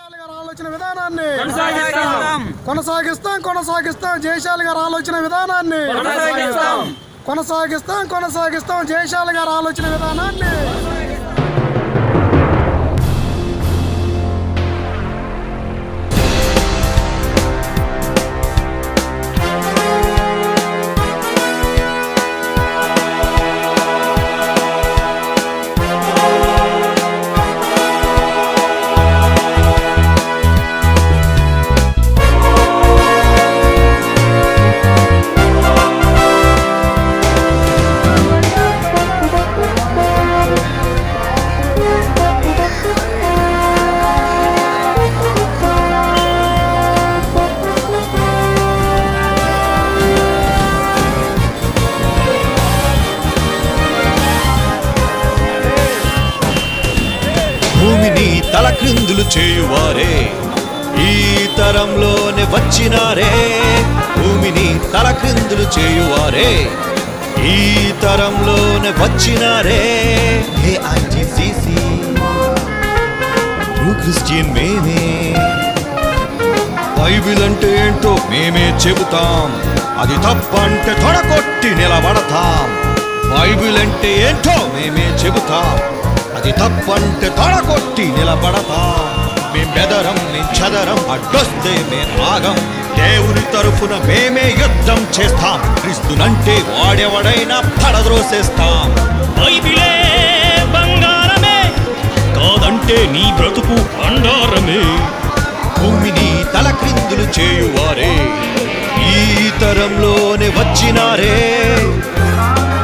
జయశాలి గారి ఆలోచన విధానాన్ని కొనసాగిస్తాం కొనసాగిస్తాం కొనసాగిస్తాం జయశాలి గారి ఆలోచన విధానాన్ని కొనసాగిస్తాం కొనసాగిస్తాం కొనసాగిస్తాం జయశాలి గారి ఆలోచన విధానాన్ని భూమిని తలక్రిందులు చేయువారే ఈ తరంలోనే వచ్చినారే భూమిని తలక్రిందులు చేయువారే ఈ తరంలోనే వచ్చినారే హే ఐజీసీసీ ట్రూ క్రిస్టియన్ మేమే బైబిల్ అంటే ఏంటో మేమే చెబుతాం అది తప్పంటే తొడగొట్టి నిలబడతాం బైబిల్ అంటే ఏంటో మేమే చెబుతాం అది తప్పంటే తొడగొట్టి నిలబడతాం మేం బెదరం మేం చదరం అడ్డొస్తే మేం ఆగం దేవుని తరఫున మేమే యుద్ధం చేస్తాం క్రీస్తునంటే వాడెవడైనా పడద్రోసేస్తాం బైబిలే బంగారమే కాదంటే నీ బ్రతుకు అండారమే భూమిని తలక్రిందులు చేయువారే ఈ తరంలోనే వచ్చినారే